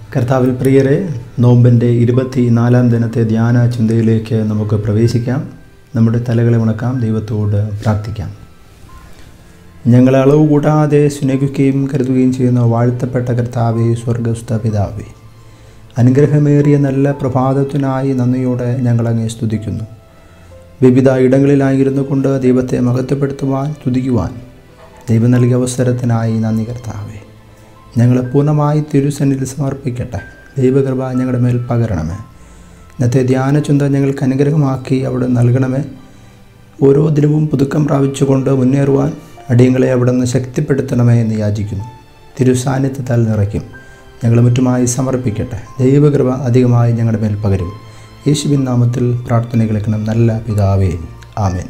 കർത്താവിൽ പ്രിയരെ നോമ്പിൻ്റെ ഇരുപത്തി നാലാം ദിനത്തെ ധ്യാന ചിന്തയിലേക്ക് നമുക്ക് പ്രവേശിക്കാം നമ്മുടെ തലകളെ ഉണക്കാം ദൈവത്തോട് പ്രാർത്ഥിക്കാം ഞങ്ങളെ അളവ് കൂടാതെ സ്നേഹിക്കുകയും കരുതുകയും ചെയ്യുന്ന വാഴ്ത്തപ്പെട്ട കർത്താവെ സ്വർഗസ്ഥ പിതാവേ അനുഗ്രഹമേറിയ നല്ല പ്രഭാതത്തിനായി നന്ദിയോടെ ഞങ്ങളങ്ങെ സ്തുതിക്കുന്നു വിവിധ ഇടങ്ങളിലായിരുന്നു കൊണ്ട് ദൈവത്തെ മഹത്വപ്പെടുത്തുവാൻ സ്തുതിക്കുവാൻ ദൈവം നൽകിയ അവസരത്തിനായി നന്ദി കർത്താവേ ഞങ്ങളെ പൂർണ്ണമായി തിരുസന്നിധി സമർപ്പിക്കട്ടെ ദൈവകൃപ ഞങ്ങളുടെ മേൽ പകരണമേ ഇന്നത്തെ ധ്യാനചിന്ത ഞങ്ങൾക്ക് അനുഗ്രഹമാക്കി അവിടെ നൽകണമേ ഓരോ ദിനവും പുതുക്കം പ്രാപിച്ചുകൊണ്ട് മുന്നേറുവാൻ അടിയങ്ങളെ അവിടെ നിന്ന് ശക്തിപ്പെടുത്തണമേ എന്ന് യാചിക്കുന്നു തിരുസാന്നിധ്യത്താൽ നിറയ്ക്കും ഞങ്ങൾ മറ്റുമായി സമർപ്പിക്കട്ടെ ദൈവകൃപ അധികമായി ഞങ്ങളുടെ മേൽ പകരും യേശുവിൻ നാമത്തിൽ പ്രാർത്ഥന കേൾക്കണം നല്ല പിതാവേ ആമേൻ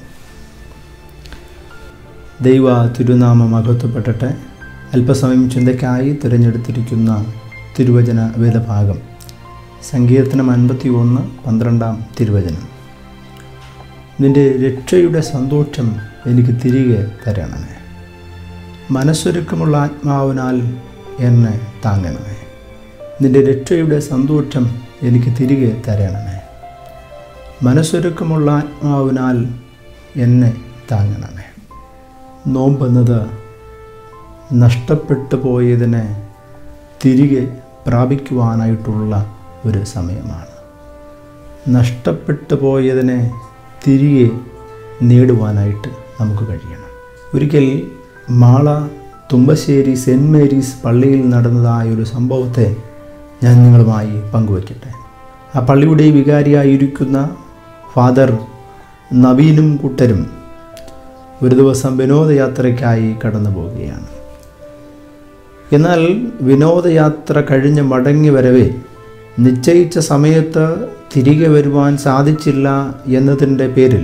ദൈവ തിരുനാമം മഹത്വപ്പെടട്ടെ അല്പസമയം ചിന്തയ്ക്കായി തിരഞ്ഞെടുത്തിരിക്കുന്ന തിരുവചന വേദഭാഗം സങ്കീർത്തനം അൻപത്തി ഒന്ന് പന്ത്രണ്ടാം തിരുവചനം നിൻ്റെ രക്ഷയുടെ സന്തോഷം എനിക്ക് തിരികെ തരണമേ മനസ്സൊരുക്കമുള്ള ആത്മാവിനാൽ എന്നെ താങ്ങണമേ നിൻ്റെ രക്ഷയുടെ സന്തോഷം എനിക്ക് തിരികെ തരണമേ മനസ്സൊരുക്കമുള്ള ആത്മാവിനാൽ എന്നെ താങ്ങണമേ നോമ്പെന്നത് നഷ്ടപ്പെട്ടു പോയതിനെ തിരികെ പ്രാപിക്കുവാനായിട്ടുള്ള ഒരു സമയമാണ് നഷ്ടപ്പെട്ടു പോയതിനെ തിരികെ നേടുവാനായിട്ട് നമുക്ക് കഴിയണം ഒരിക്കൽ മാള തുമ്പശ്ശേരി സെൻറ്റ് മേരീസ് പള്ളിയിൽ നടന്നതായ ഒരു സംഭവത്തെ ഞാൻ നിങ്ങളുമായി പങ്കുവയ്ക്കട്ടെ ആ പള്ളിയുടെ വികാരിയായിരിക്കുന്ന ഫാദർ നവീനും കൂട്ടരും ഒരു ദിവസം വിനോദയാത്രയ്ക്കായി കടന്നു പോവുകയാണ് എന്നാൽ വിനോദയാത്ര കഴിഞ്ഞ് മടങ്ങി വരവേ നിശ്ചയിച്ച സമയത്ത് തിരികെ വരുവാൻ സാധിച്ചില്ല എന്നതിൻ്റെ പേരിൽ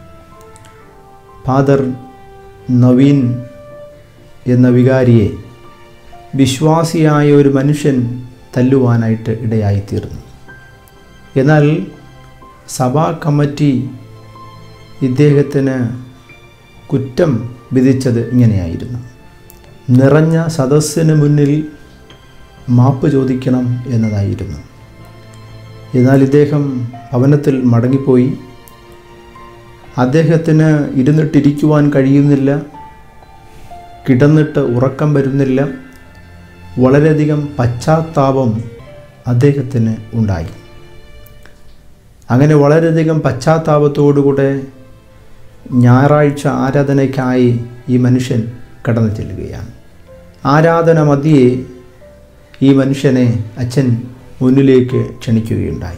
ഫാദർ നവീൻ എന്ന വികാരിയെ വിശ്വാസിയായ ഒരു മനുഷ്യൻ തല്ലുവാനായിട്ട് ഇടയായിത്തീർന്നു എന്നാൽ സഭാ കമ്മിറ്റി ഇദ്ദേഹത്തിന് കുറ്റം വിധിച്ചത് ഇങ്ങനെയായിരുന്നു നിറഞ്ഞ സദസ്സിന് മുന്നിൽ മാപ്പ് ചോദിക്കണം എന്നതായിരുന്നു എന്നാൽ ഇദ്ദേഹം ഭവനത്തിൽ മടങ്ങിപ്പോയി അദ്ദേഹത്തിന് ഇരുന്നിട്ടിരിക്കുവാൻ കഴിയുന്നില്ല കിടന്നിട്ട് ഉറക്കം വരുന്നില്ല വളരെയധികം പശ്ചാത്താപം അദ്ദേഹത്തിന് ഉണ്ടായി അങ്ങനെ വളരെയധികം പശ്ചാത്താപത്തോടുകൂടെ ഞായറാഴ്ച ആരാധനയ്ക്കായി ഈ മനുഷ്യൻ കടന്നു ചെല്ലുകയാണ് ആരാധന മധ്യേ ഈ മനുഷ്യനെ അച്ഛൻ മുന്നിലേക്ക് ക്ഷണിക്കുകയുണ്ടായി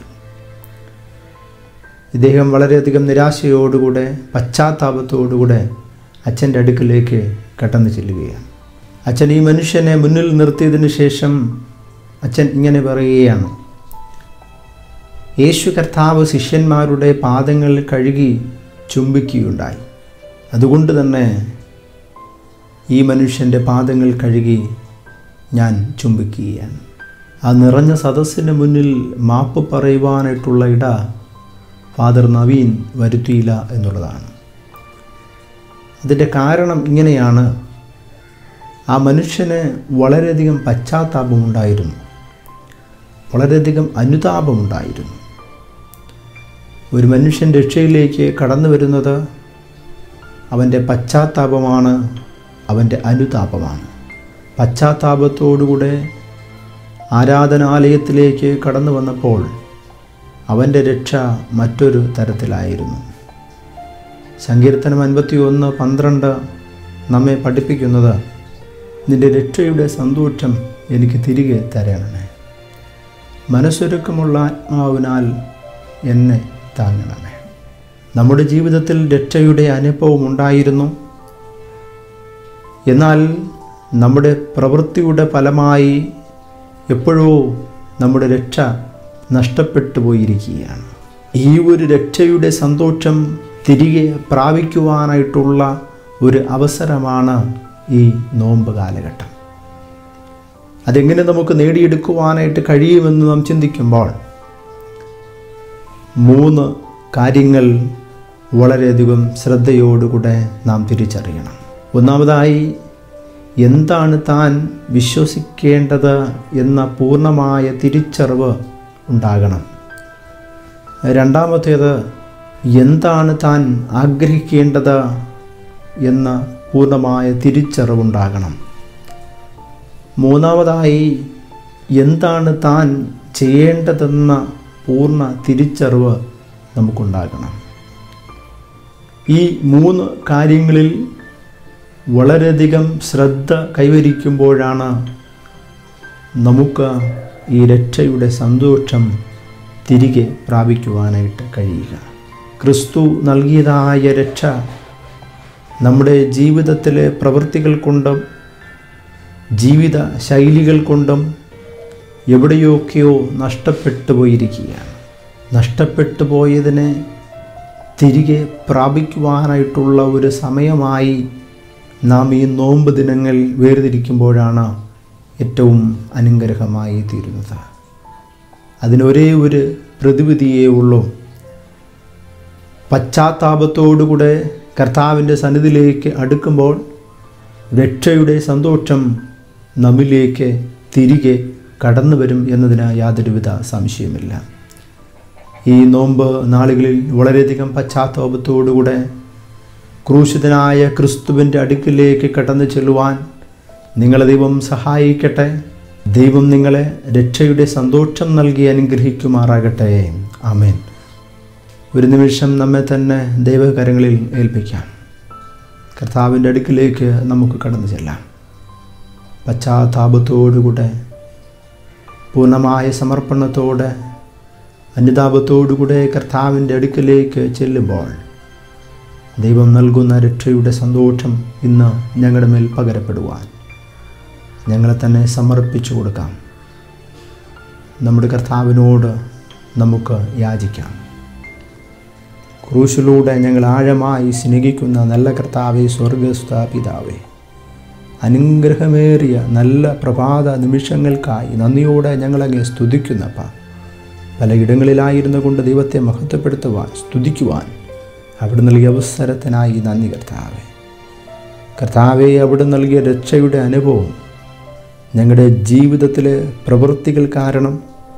ഇദ്ദേഹം വളരെയധികം നിരാശയോടുകൂടെ പശ്ചാത്താപത്തോടുകൂടെ അച്ഛൻ്റെ അടുക്കിലേക്ക് കടന്നു ചെല്ലുകയാണ് അച്ഛൻ ഈ മനുഷ്യനെ മുന്നിൽ നിർത്തിയതിന് ശേഷം അച്ഛൻ ഇങ്ങനെ പറയുകയാണ് യേശു കർത്താവ് ശിഷ്യന്മാരുടെ പാദങ്ങൾ കഴുകി ചുംബിക്കുകയുണ്ടായി അതുകൊണ്ട് തന്നെ ഈ മനുഷ്യൻ്റെ പാദങ്ങൾ കഴുകി ഞാൻ ചുംബിക്കുകയാണ് ആ നിറഞ്ഞ സദസ്സിന് മുന്നിൽ മാപ്പ് പറയുവാനായിട്ടുള്ള ഇട ഫാദർ നവീൻ വരുത്തിയില്ല എന്നുള്ളതാണ് അതിൻ്റെ കാരണം ഇങ്ങനെയാണ് ആ മനുഷ്യന് വളരെയധികം പശ്ചാത്താപമുണ്ടായിരുന്നു വളരെയധികം അനുതാപമുണ്ടായിരുന്നു ഒരു മനുഷ്യൻ രക്ഷയിലേക്ക് കടന്നു വരുന്നത് അവൻ്റെ പശ്ചാത്താപമാണ് അവൻ്റെ അനുതാപമാണ് പശ്ചാത്താപത്തോടുകൂടെ ആരാധനാലയത്തിലേക്ക് കടന്നു വന്നപ്പോൾ അവൻ്റെ രക്ഷ മറ്റൊരു തരത്തിലായിരുന്നു സങ്കീർത്തനം അൻപത്തി ഒന്ന് പന്ത്രണ്ട് നമ്മെ പഠിപ്പിക്കുന്നത് നിൻ്റെ രക്ഷയുടെ സന്തോഷം എനിക്ക് തിരികെ തരണമേ മനസ്സൊരുക്കമുള്ള ആത്മാവിനാൽ എന്നെ താങ്ങണമേ നമ്മുടെ ജീവിതത്തിൽ രക്ഷയുടെ അനുഭവം ഉണ്ടായിരുന്നു എന്നാൽ നമ്മുടെ പ്രവൃത്തിയുടെ ഫലമായി എപ്പോഴോ നമ്മുടെ രക്ഷ നഷ്ടപ്പെട്ടു പോയിരിക്കുകയാണ് ഈ ഒരു രക്ഷയുടെ സന്തോഷം തിരികെ പ്രാപിക്കുവാനായിട്ടുള്ള ഒരു അവസരമാണ് ഈ നോമ്പ് കാലഘട്ടം അതെങ്ങനെ നമുക്ക് നേടിയെടുക്കുവാനായിട്ട് കഴിയുമെന്ന് നാം ചിന്തിക്കുമ്പോൾ മൂന്ന് കാര്യങ്ങൾ വളരെയധികം ശ്രദ്ധയോടുകൂടെ നാം തിരിച്ചറിയണം ഒന്നാമതായി എന്താണ് താൻ വിശ്വസിക്കേണ്ടത് എന്ന പൂർണ്ണമായ തിരിച്ചറിവ് ഉണ്ടാകണം രണ്ടാമത്തേത് എന്താണ് താൻ ആഗ്രഹിക്കേണ്ടത് എന്ന പൂർണ്ണമായ തിരിച്ചറിവുണ്ടാകണം മൂന്നാമതായി എന്താണ് താൻ ചെയ്യേണ്ടതെന്ന പൂർണ്ണ തിരിച്ചറിവ് നമുക്കുണ്ടാകണം ഈ മൂന്ന് കാര്യങ്ങളിൽ വളരെയധികം ശ്രദ്ധ കൈവരിക്കുമ്പോഴാണ് നമുക്ക് ഈ രക്ഷയുടെ സന്തോഷം തിരികെ പ്രാപിക്കുവാനായിട്ട് കഴിയുക ക്രിസ്തു നൽകിയതായ രക്ഷ നമ്മുടെ ജീവിതത്തിലെ പ്രവൃത്തികൾ കൊണ്ടും ജീവിത ശൈലികൾ കൊണ്ടും എവിടെയൊക്കെയോ നഷ്ടപ്പെട്ടു പോയിരിക്കുകയാണ് നഷ്ടപ്പെട്ടു പോയതിനെ തിരികെ പ്രാപിക്കുവാനായിട്ടുള്ള ഒരു സമയമായി നാം ഈ നോമ്പ് ദിനങ്ങൾ വേർതിരിക്കുമ്പോഴാണ് ഏറ്റവും അനുഗ്രഹമായി തീരുന്നത് അതിനൊരേ ഒരു പ്രതിവിധിയേ ഉള്ളൂ പശ്ചാത്താപത്തോടുകൂടെ കർത്താവിൻ്റെ സന്നിധിയിലേക്ക് അടുക്കുമ്പോൾ രക്ഷയുടെ സന്തോഷം നമ്മിലേക്ക് തിരികെ കടന്നു വരും എന്നതിന് യാതൊരുവിധ സംശയമില്ല ഈ നോമ്പ് നാളുകളിൽ വളരെയധികം പശ്ചാത്താപത്തോടുകൂടെ ക്രൂശിതനായ ക്രിസ്തുവിൻ്റെ അടുക്കിലേക്ക് കടന്നു ചെല്ലുവാൻ നിങ്ങളെ ദൈവം സഹായിക്കട്ടെ ദൈവം നിങ്ങളെ രക്ഷയുടെ സന്തോഷം നൽകി അനുഗ്രഹിക്കുമാറാകട്ടെ ആമേൻ ഒരു നിമിഷം നമ്മെ തന്നെ ദൈവകരങ്ങളിൽ ഏൽപ്പിക്കാം കർത്താവിൻ്റെ അടുക്കിലേക്ക് നമുക്ക് കടന്നു ചെല്ലാം പശ്ചാത്താപത്തോടുകൂടെ പൂർണ്ണമായ സമർപ്പണത്തോടെ അനുതാപത്തോടുകൂടെ കർത്താവിൻ്റെ അടുക്കിലേക്ക് ചെല്ലുമ്പോൾ ദൈവം നൽകുന്ന രക്ഷയുടെ സന്തോഷം ഇന്ന് ഞങ്ങളുടെ മേൽ പകരപ്പെടുവാൻ ഞങ്ങളെ തന്നെ സമർപ്പിച്ചു കൊടുക്കാം നമ്മുടെ കർത്താവിനോട് നമുക്ക് യാചിക്കാം ക്രൂശിലൂടെ ഞങ്ങൾ ആഴമായി സ്നേഹിക്കുന്ന നല്ല കർത്താവെ സ്വർഗസ്ഥ പിതാവേ അനുഗ്രഹമേറിയ നല്ല പ്രഭാത നിമിഷങ്ങൾക്കായി നന്ദിയോടെ ഞങ്ങളങ്ങെ സ്തുതിക്കുന്നപ്പ പലയിടങ്ങളിലായിരുന്നു കൊണ്ട് ദൈവത്തെ മഹത്വപ്പെടുത്തുവാൻ സ്തുതിക്കുവാൻ അവിടെ നൽകിയ അവസരത്തിനായി നന്ദി കർത്താവെ കർത്താവെ അവിടെ നൽകിയ രക്ഷയുടെ അനുഭവം ഞങ്ങളുടെ ജീവിതത്തിലെ പ്രവൃത്തികൾ കാരണം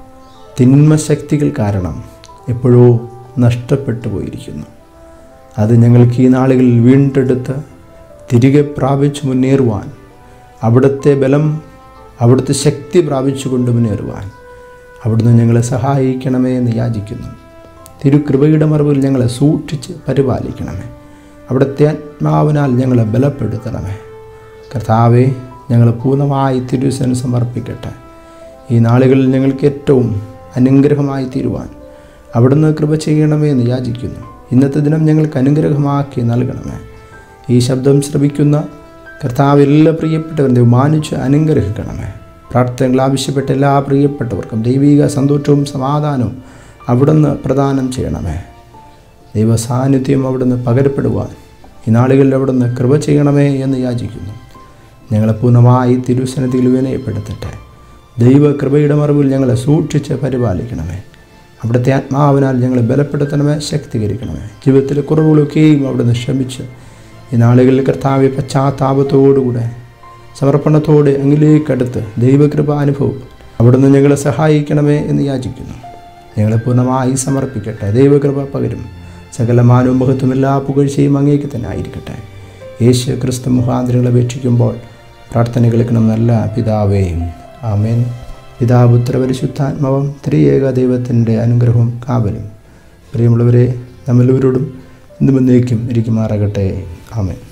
തിന്മശക്തികൾ കാരണം എപ്പോഴോ നഷ്ടപ്പെട്ടു പോയിരിക്കുന്നു അത് ഞങ്ങൾക്ക് ഈ നാളുകളിൽ വീണ്ടെടുത്ത് തിരികെ പ്രാപിച്ചു മുന്നേറുവാൻ അവിടുത്തെ ബലം അവിടുത്തെ ശക്തി പ്രാപിച്ചുകൊണ്ട് മുന്നേറുവാൻ അവിടുന്ന് ഞങ്ങളെ സഹായിക്കണമേ എന്ന് യാചിക്കുന്നു തിരുകൃപയുടെ മറവിൽ ഞങ്ങളെ സൂക്ഷിച്ച് പരിപാലിക്കണമേ അവിടുത്തെ ആത്മാവിനാൽ ഞങ്ങളെ ബലപ്പെടുത്തണമേ കർത്താവെ ഞങ്ങൾ പൂർണ്ണമായി തിരുസന് സമർപ്പിക്കട്ടെ ഈ നാളുകളിൽ ഞങ്ങൾക്ക് ഏറ്റവും അനുഗ്രഹമായി തീരുവാൻ അവിടുന്ന് കൃപ ചെയ്യണമേ എന്ന് യാചിക്കുന്നു ഇന്നത്തെ ദിനം ഞങ്ങൾക്ക് അനുഗ്രഹമാക്കി നൽകണമേ ഈ ശബ്ദം ശ്രവിക്കുന്ന കർത്താവ് എല്ലാ പ്രിയപ്പെട്ടവരും മാനിച്ച് അനുഗ്രഹിക്കണമേ പ്രാർത്ഥനകൾ ആവശ്യപ്പെട്ട എല്ലാ പ്രിയപ്പെട്ടവർക്കും ദൈവിക സന്തോഷവും സമാധാനവും അവിടുന്ന് പ്രദാനം ചെയ്യണമേ ദൈവ സാന്നിധ്യം അവിടുന്ന് പകരപ്പെടുവാൻ ഈ നാളുകളിൽ അവിടുന്ന് കൃപ ചെയ്യണമേ എന്ന് യാചിക്കുന്നു ഞങ്ങളെ പൂർണ്ണമായി തിരുസനത്തിൽ വിനയപ്പെടുത്തട്ടെ ദൈവ കൃപയുടെ മറവിൽ ഞങ്ങളെ സൂക്ഷിച്ച് പരിപാലിക്കണമേ അവിടുത്തെ ആത്മാവിനാൽ ഞങ്ങളെ ബലപ്പെടുത്തണമേ ശക്തീകരിക്കണമേ ജീവിതത്തിലെ കുറവുകളൊക്കെയും അവിടുന്ന് ശ്രമിച്ച് ഈ നാളുകളിൽ കർത്താവ് പശ്ചാത്താപത്തോടുകൂടെ സമർപ്പണത്തോടെ അങ്ങിലേക്കടുത്ത് ദൈവകൃപ അനുഭവം അവിടുന്ന് ഞങ്ങളെ സഹായിക്കണമേ എന്ന് യാചിക്കുന്നു ഞങ്ങളെ പൂർണ്ണമായി സമർപ്പിക്കട്ടെ ദൈവകൃപ പകരും സകല മാനവും മഹത്വം എല്ലാ പുകഴ്ചയും അങ്ങേക്ക് തന്നെ ആയിരിക്കട്ടെ യേശു ക്രിസ്തു മുഖാന്തരങ്ങൾ അപേക്ഷിക്കുമ്പോൾ പ്രാർത്ഥന കേൾക്കണം നല്ല പിതാവേയും ആമേൻ പിതാപുത്ര പരിശുദ്ധാത്മാവം ത്രിയേക ദൈവത്തിൻ്റെ അനുഗ്രഹവും കാവലും പ്രിയമുള്ളവരെ നമ്മളവരോടും ഇന്നും എന്നേക്കും ഇരിക്കുമാറാകട്ടെ ആമേൻ